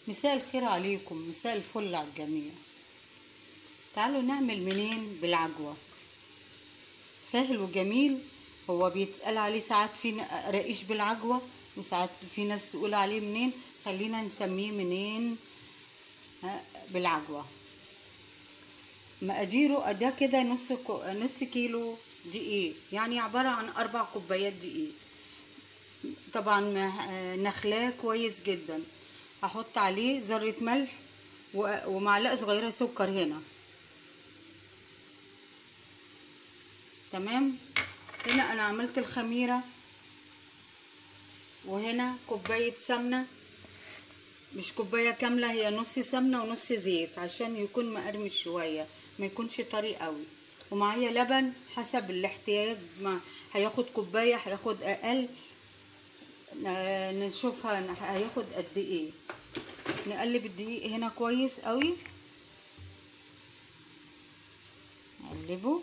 مساء الخير عليكم مساء الفل على الجميع تعالوا نعمل منين بالعجوة سهل وجميل هو بيتقال عليه ساعات في ن- رقيش بالعجوة وساعات في ناس تقول عليه منين خلينا نسميه منين ها، بالعجوة مقاديره ده كده نص كو- نص كيلو دقيق يعني عبارة عن أربع كوبايات دقيق طبعا مه- نخلاه كويس جدا هحط عليه ذرة ملح و- ومعلقة صغيرة سكر هنا تمام هنا انا عملت الخميرة وهنا كوباية سمنة مش كوباية كاملة هي نص سمنة ونص زيت عشان يكون مقرمش شوية ما يكونش طري قوي ومعايا لبن حسب الاحتياج ما هياخد كوباية هياخد اقل ن- نشوفها ن- هياخد قد ايه نقلب الدقيق هنا كويس قوي نقلبه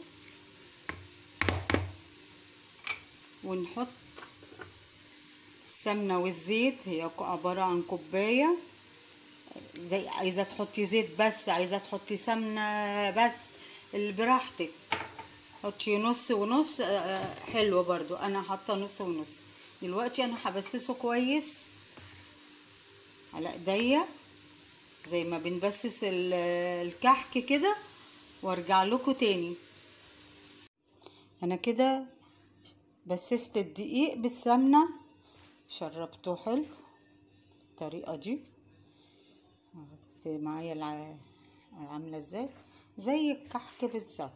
ونحط السمنة والزيت هي ك- عبارة عن كوباية زي عايزة تحطي زيت بس عايزة تحطي سمنة بس اللي براحتك حطي نص ونص آه، آه، حلو برضو انا حاطة نص ونص دلوقتي انا هبسسه كويس على ايديا زي ما بنبسس ال- الكحك كده وارجع لكم تاني انا كده بسست الدقيق بالسمنة شربته حلو الطريقة دي بس معايا الع- عاملة ازاي زي الكحك بالظبط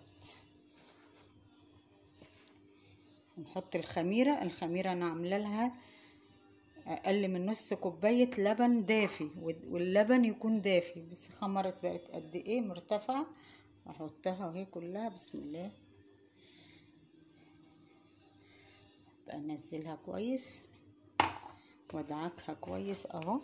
نحط الخميرة الخميرة انا عاملة لها اقل من نص كوباية لبن دافي وال- واللبن يكون دافي بس خمرت بقت قد ايه مرتفعة احطها اهي كلها بسم الله بقى انزلها كويس وادعكها كويس اهو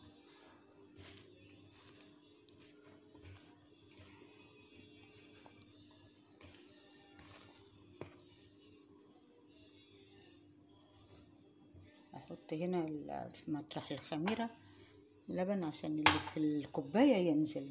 احط هنا ال- في مطرح الخميرة لبن عشان اللي في الكوباية ينزل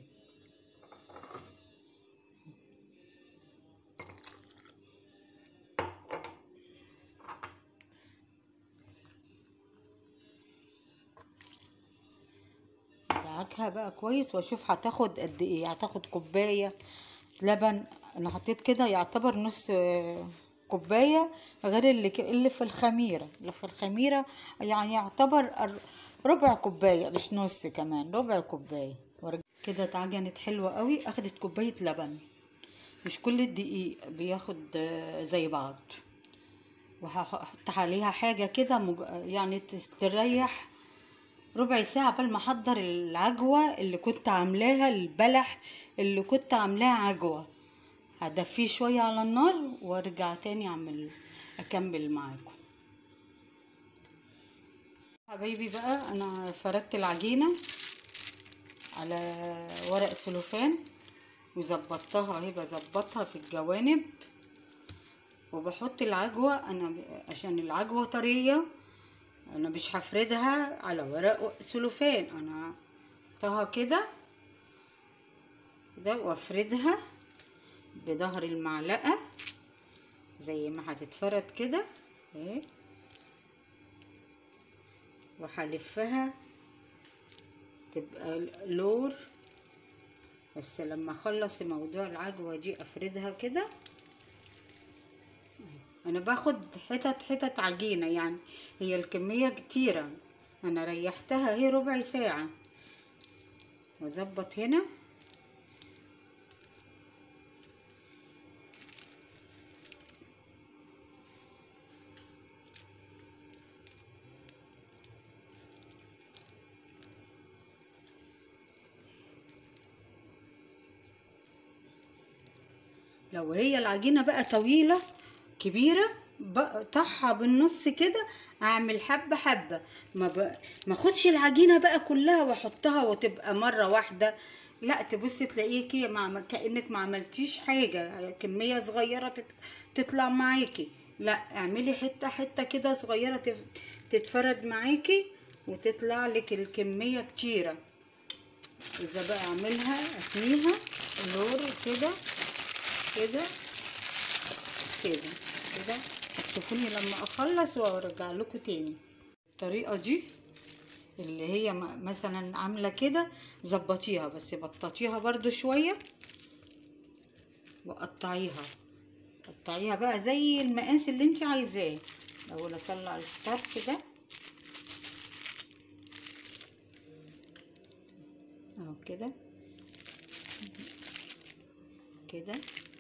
ادعكها بقى كويس واشوف هتاخد قد ايه هتاخد كوبايه لبن انا حطيت كده يعتبر نص آه، كوبايه غير اللي ك- اللي في الخميره اللي في الخميره يعني يعتبر أر- ربع كوبايه مش نص كمان ربع كوبايه ورج- كده اتعجنت حلوه قوي اخدت كوبايه لبن مش كل الدقيق بياخد آه، زي بعض وهحط عليها حاجه كده مج... يعني تستريح ربع ساعة قبل ما احضر العجوة اللي كنت عاملاها البلح اللي كنت عاملاها عجوة هدفيه شوية على النار وارجع تاني اعمل اكمل معاكم حبايبي بقى انا فردت العجينة على ورق سلوفان وظبطتها اهي بظبطها في الجوانب وبحط العجوة انا ب- عشان العجوة طرية انا مش هفردها على ورق سلوفان انا احطها كده كده وافردها بظهر المعلقة زي ما هتتفرد كده اهي وهلفها تبقى لور بس لما اخلص موضوع العجوة دي افردها كده انا باخد حتت حتت عجينة يعني هي الكمية كتيرة انا ريحتها هي ربع ساعة واظبط هنا لو هي العجينة بقى طويلة كبيرة بقطعها بالنص كده اعمل حبة حبة ما ب... ما اخدش العجينة بقى كلها واحطها وتبقى مرة واحدة لا تبصي تلاقيكي مع كأنك ما عملتيش حاجة كمية صغيرة تت... تطلع معاكي لا اعملي حتة حتة كده صغيرة تف... تتفرد معاكي وتطلع لك الكمية كتيرة اذا بقى اعملها اتنيها نور كده كده كده كده هتشوفوني لما اخلص وارجع لكم تاني الطريقه دي اللي هي مثلا عامله كده ظبطيها بس بططيها برضو شويه وقطعيها قطعيها بقى زي المقاس اللي انت عايزاه اول اطلع الطرف ده اهو كده كده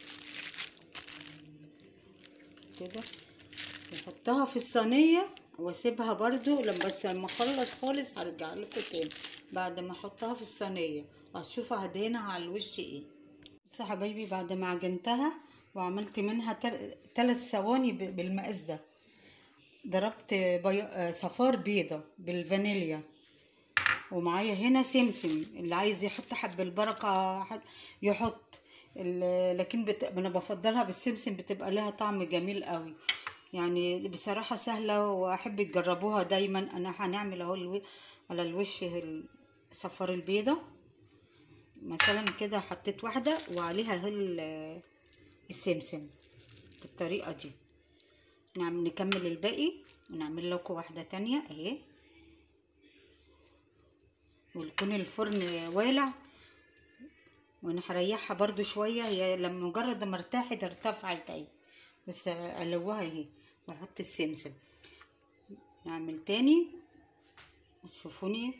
كده واحطها في الصينيه واسيبها برضو لما بس لما اخلص خالص هرجع لكم تاني بعد ما احطها في الصينيه وهتشوفوا هدهنها على الوش ايه بص يا حبايبي بعد ما عجنتها وعملت منها ثلاث ثواني بالمقاس ده ضربت بي... صفار بيضة بالفانيليا ومعايا هنا سمسم اللي عايز يحط حب البركة يحط لكن بت... انا بفضلها بالسمسم بتبقى لها طعم جميل قوي يعني بصراحة سهلة وأحب تجربوها دايما أنا هنعمل أهو الو... على الوش صفار البيضة مثلا كده حطيت واحدة وعليها هل السمسم بالطريقة دي نعمل نكمل الباقي ونعمل لكم واحدة تانية اهي ويكون الفرن والع وانا هريحها برضو شوية هي لما مجرد ما ارتاحت ارتفعت اهي بس الوها اهي واحط السمسم نعمل تاني تشوفوني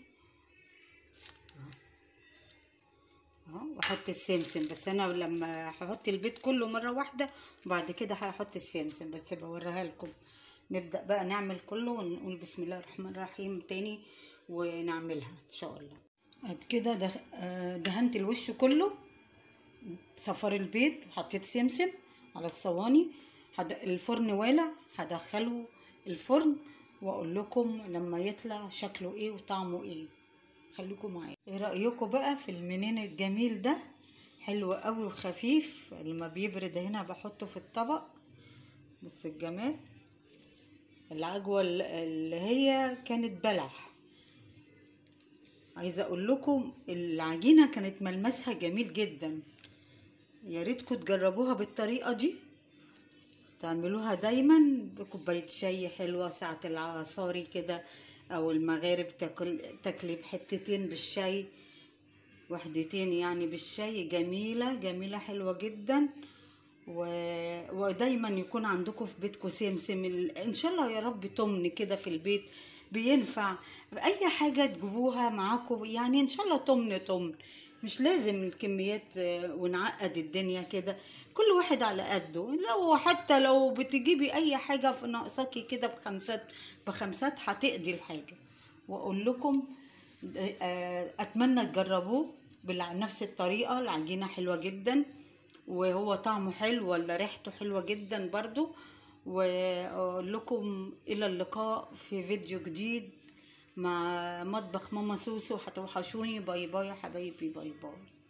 اهو واحط السمسم بس انا لما هحط البيت كله مره واحده وبعد كده هحط السمسم بس بوريها لكم نبدا بقى نعمل كله ونقول بسم الله الرحمن الرحيم تاني ونعملها ان شاء الله كده ده دهنت الوش كله صفار البيض وحطيت سمسم على الصواني الفرن والع هدخله الفرن واقول لكم لما يطلع شكله ايه وطعمه ايه خليكم معايا ايه رايكم بقى في المنين الجميل ده حلو قوي وخفيف لما بيبرد هنا بحطه في الطبق بص الجمال العجوه اللي هي كانت بلح عايزه اقول لكم العجينه كانت ملمسها جميل جدا يا ريتكم تجربوها بالطريقه دي تعملوها دايما بكوبايه شاي حلوه ساعه العصاري كده او المغارب تاكل تاكلي بحتتين بالشاي وحدتين يعني بالشاي جميله جميله حلوه جدا و... ودايما يكون عندكم في بيتكم سمسم ال... ان شاء الله يا رب تمن كده في البيت بينفع اي حاجه تجيبوها معاكم يعني ان شاء الله تمن تمن مش لازم الكميات ونعقد الدنيا كده كل واحد على قده لو حتى لو بتجيبي اي حاجه في ناقصاكي كده بخمسات بخمسات هتقضي الحاجه واقول لكم اتمنى تجربوه بنفس الطريقه العجينه حلوه جدا وهو طعمه حلو ولا ريحته حلوه جدا برضو واقول لكم الى اللقاء في فيديو جديد مع مطبخ ماما سوسو هتوحشوني باي باي يا حبايبي باي باي